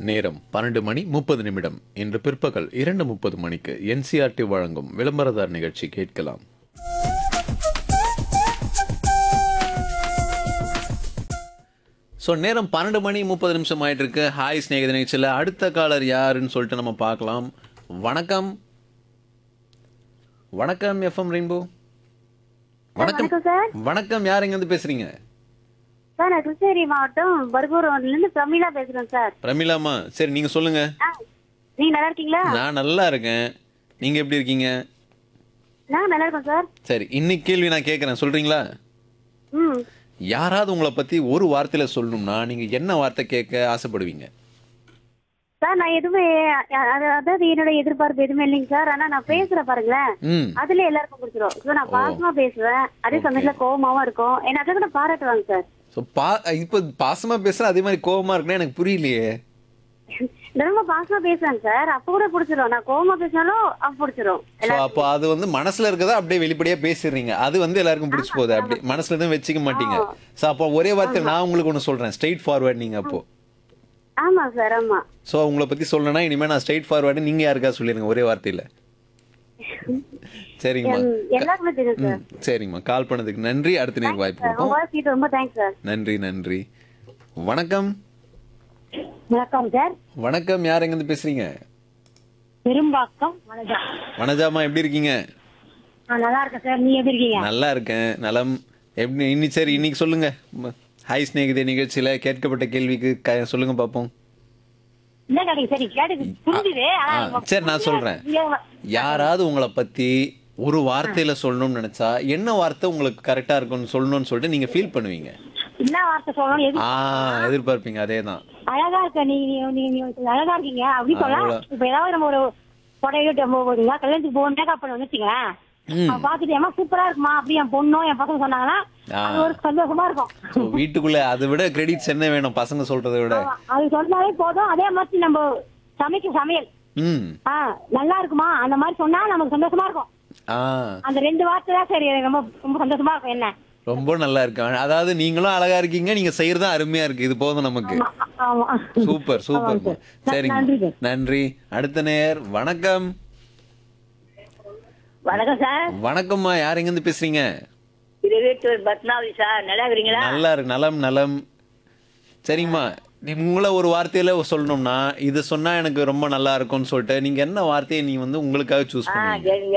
நேரம் பன்னெண்டு மணி முப்பது நிமிடம் இன்று பிற்பகல் இரண்டு முப்பது மணிக்கு என்சிஆர்டி வழங்கும் விளம்பரதார் நிகழ்ச்சி கேட்கலாம் ஸோ நேரம் பன்னெண்டு மணி முப்பது நிமிஷம் ஆயிட்டு இருக்கு ஹாய் ஸ்நேகித நிகழ்ச்சியில் அடுத்த காலர் யாருன்னு சொல்லிட்டு நம்ம பார்க்கலாம் வணக்கம் வணக்கம் எஃப்எம் ரெயின்போ வணக்கம் வணக்கம் சார் வணக்கம் யார் எங்கேருந்து பேசுறீங்க சார் நான் கிருஷ்ணகிரி மாவட்டம் பர்கூர் இருந்து பிரமிளா பேசுறேன் சார் பிரமிளாமா சரி நீங்க சொல்லுங்க ஆ, நீங்க நல்லா இருக்கீங்களா நான் நல்லா இருக்கேன் நீங்க எப்படி இருக்கீங்க நான் நல்லா இருக்கேன் சார் சரி இன்னைக்கு கேள்வி நான் கேட்குறேன் சொல்றீங்களா ம் யாராவது உங்களை பத்தி ஒரு வார்த்தையில சொல்லணும்னா நீங்க என்ன வார்த்தை கேட்க ஆசைப்படுவீங்க சார் நான் எதுவுமே அ- அ- அதாவது என்னோட எதிர்பார்ப்பு எதுவுமே இல்லைங்க சார் ஆனா நான் பேசுறேன் பாருங்களேன் ம் அதுல எல்லாருக்கும் பிடிச்சிரும் So, நான் பாசமா பேசுவேன் அதே சமயத்துல கோவமாவும் இருக்கும் என்ன அதை கூட பாராட்டுவாங்க சார் ஸோ பா இப்போ பாசமா பேசுற அதே மாதிரி கோவமா இருக்குன்னா எனக்கு புரியலையே ரொம்ப பாசமா பேசுவேன் சார் அப்ப கூட பிடிச்சிரும் நான் கோவமா பேசினாலும் அப்ப பிடிச்சிரும் ஸோ அப்போ அது வந்து மனசுல இருக்கதா அப்படியே வெளிப்படையா பேசிடுறீங்க அது வந்து எல்லாருக்கும் பிடிச்சி போகுது அப்படி மனசுல எதுவும் வச்சுக்க மாட்டீங்க ஸோ அப்போ ஒரே வார்த்தை நான் உங்களுக்கு ஒன்று சொல்றேன் ஸ்ட்ரைட் ஃபார்வர்ட் நீங்க அப்போ ஆமா சார் ஆமா ஸோ உங்களை பத்தி சொல்லணும்னா இனிமே நான் ஸ்ட்ரைட் ஃபார்வர்டு நீங்க யாருக்கா சொல்லிருங்க ஒரே வார்த்தையில சரிங்கம்மா ம், எல்லாருக்குமே தெரியும் சார் ம் சரிங்கம்மா கால் பண்ணதுக்கு நன்றி அடுத்த நேரம் வாய்ப்பு கொடுப்போம் உங்க வாய்ஸ் ரொம்ப தேங்க்ஸ் சார் நன்றி நன்றி வணக்கம் வணக்கம் சார் வணக்கம் யார் எங்கேருந்து பேசுறீங்க பெரும்பாக்கம் வணக்கம் வனஜாமா எப்படி இருக்கீங்க நல்லா இருக்கேன் சார் நீங்க எப்படி இருக்கீங்க நல்லா இருக்கேன் நலம் எப்படி இன்னி சரி இன்னைக்கு சொல்லுங்க ம- ஹாய் ஸ்நேகிதே நிகழ்ச்சியில கேட்கப்பட்ட கேள்விக்கு க- சொல்லுங்க பார்ப்போம் என்ன கேட்டீங்க சரி கேட்டு புரிஞ்சுது ஆ, சரி நான் சொல்றேன் யாராவது உங்களை பத்தி ஒரு வார்த்தையில சொல்லணும்னு நினைச்சா என்ன வார்த்தை உங்களுக்கு கரெக்டா இருக்கும்னு சொல்லணும்னு சொல்லிட்டு நீங்க ஃபீல் பண்ணுவீங்க என்ன வார்த்தை சொல்லணும் எது ஆ எதிர்பார்ப்பீங்க அதேதான் அழகா இருக்க நீங்க நீங்க நீங்க அழகா இருக்கீங்க அப்படி சொல்லலாம் அவ்வளவு. இப்ப ஏதாவது நம்ம ஒரு புடவையோ டெம்போ போறீங்க கல்யாணத்துக்கு போக மேக்கப் பண்ண வச்சுக்கேன் ம். பாத்துட்டு ஏமா சூப்பரா இருக்குமா அப்படி என் பொண்ணும் என் பசங்க சொன்னாங்கன்னா ஆ. அது ஒரு சந்தோஷமா இருக்கும் ஸோ வீட்டுக்குள்ள அதை விட கிரெடிட்ஸ் என்ன வேணும் பசங்க சொல்றதை விட ஆமா, அது சொன்னாலே போதும் அதே மாதிரி நம்ம சமைக்க சமையல் ம் ஆ நல்லா இருக்குமா அந்த மாதிரி சொன்னா நமக்கு சந்தோஷமா இருக்கும் ஆ அந்த ரெண்டு வார்த்தை தான் சரி எனக்கு ரொம்ப ரொம்ப சந்தோஷமா இருக்கும் என்ன ரொம்ப நல்லா இருக்கு அதாவது நீங்களும் அழகா இருக்கீங்க நீங்க செய்யறதும் அருமையா இருக்கு இது போதும் நமக்கு ஆமா சூப்பர் சூப்பர் ஆமாம் சார். சரிங்க நன்றி சார். நன்றி அடுத்த நேர் வணக்கம் வணக்கம் சார் வணக்கம்மா யார் எங்க இருந்து பேசுறீங்க இது வீட்டு பத்மாவதி சார் நல்லா இருக்கிறீங்களா நல்லா இருக்கு நலம் நலம் சரிங்கம்மா நீ உங்களை ஒரு வார்த்தையில சொல்லணும்னா இது சொன்னா எனக்கு ரொம்ப நல்லா இருக்கும்னு சொல்லிட்டு நீங்க என்ன வார்த்தையை நீ வந்து உங்களுக்காக சூஸ் பண்ணுவீங்க